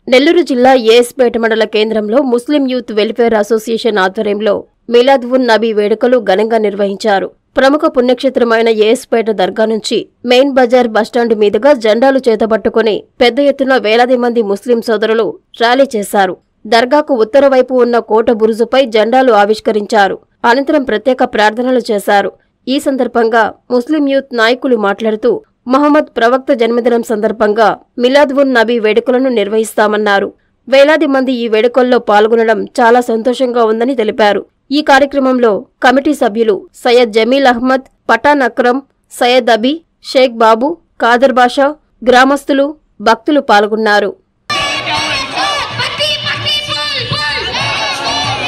నెల్లూరు జిల్లా ఏఎస్పేట మండల కేంద్రంలో ముస్లిం యూత్ వెల్ఫేర్ అసోసియేషన్ ఆధ్వర్యంలో మిలాద్ ఉన్ నబీ వేడుకలు ఘనంగా నిర్వహించారు ప్రముఖ పుణ్యక్షేత్రమైన ఏఎస్పేట దర్గా నుంచి మెయిన్ బజార్ బస్టాండ్ మీదుగా జెండాలు చేతబట్టుకుని పెద్ద ఎత్తున వేలాది మంది ముస్లిం సోదరులు ర్యాలీ చేశారు దర్గాకు ఉత్తర వైపు ఉన్న కోట బురుజుపై జెండాలు ఆవిష్కరించారు అనంతరం ప్రత్యేక ప్రార్థనలు చేశారు ఈ సందర్భంగా ముస్లిం యూత్ నాయకులు మాట్లాడుతూ మహమ్మద్ ప్రవక్త జన్మదినం సందర్భంగా మిలాద్ ఉన్ నబీ వేడుకలను నిర్వహిస్తామన్నారు వేలాది మంది ఈ వేడుకల్లో పాల్గొనడం చాలా సంతోషంగా ఉందని తెలిపారు ఈ కార్యక్రమంలో కమిటీ సభ్యులు సయ్యద్ జమీల్ అహ్మద్ పఠాన్ అక్రమ్ సయ్యద్ అబీ షేక్ బాబు కాదర్ బాషా గ్రామస్తులు భక్తులు పాల్గొన్నారు Pati pati full full.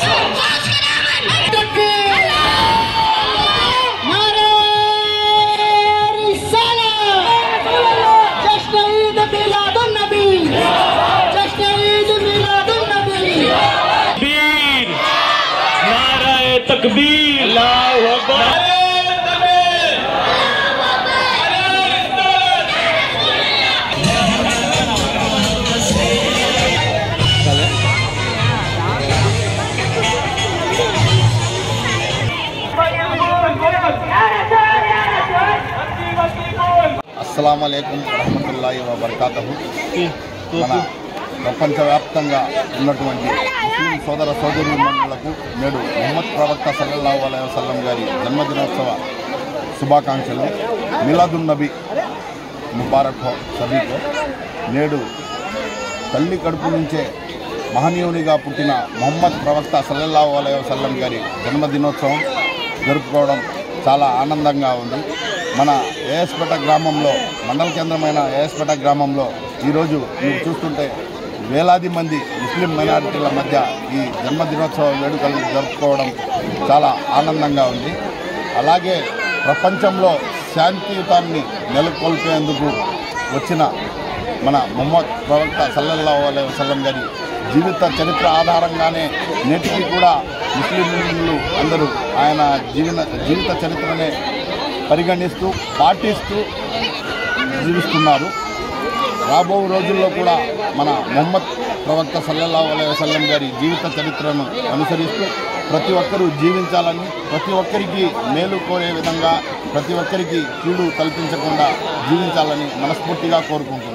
जश्न ईद मिलादुन नबी जश्न ईद मिलादुन नबी तकबीर नाराए तकबीर अल्लाहू अकबर అస్సలం అయికం వరహమతుల్లాhi వబర్కాతహు మన ప్రపంచవ్యాప్తంగా ఉన్నటువంటి ముస్లిం సోదర సోదరులకు నేడు ముహమ్మద్ ప్రవక్త సల్లల్లాహు అలైహి వసల్లం గారి జన్మదినోత్సవ శుభాకాంక్షలు మిలాదున్ నబీ ముబారక్ హో సభీకో నేడు తల్లి కడుపు నుంచే మహనీయునిగా పుట్టిన మొహమ్మద్ ప్రవక్త సల్లల్లాహు అలైహి వసల్లం గారి జన్మదినోత్సవం జరుపుకోవడం చాలా ఆనందంగా ఉంది మన ఏఎస్పేట గ్రామంలో మండల కేంద్రమైన ఏఎస్పేట గ్రామంలో ఈరోజు మీరు చూస్తుంటే వేలాది మంది ముస్లిం మైనారిటీల మధ్య ఈ జన్మదినోత్సవ వేడుకలు జరుపుకోవడం చాలా ఆనందంగా ఉంది అలాగే ప్రపంచంలో శాంతియుతాన్ని నెలకొల్పేందుకు వచ్చిన మన మొహమ్మద్ ప్రవక్త సల్లల్లాహు అలైహి వసల్లం గారి జీవిత చరిత్ర ఆధారంగానే నేటికి కూడా ముస్లింలు అందరూ ఆయన జీవన జీవిత చరిత్రనే పరిగణిస్తూ పాటిస్తూ జీవిస్తున్నారు రాబో రోజుల్లో కూడా మన మొహమ్మద్ ప్రవక్త సల్లల్లాహు అలైహి వసల్లం గారి జీవిత చరిత్రను అనుసరిస్తూ ప్రతి ఒక్కరూ జీవించాలని ప్రతి ఒక్కరికి మేలు కోరే విధంగా ప్రతి ఒక్కరికి కీడు కల్పించకుండా జీవించాలని మనస్ఫూర్తిగా కోరుకుంటున్నాను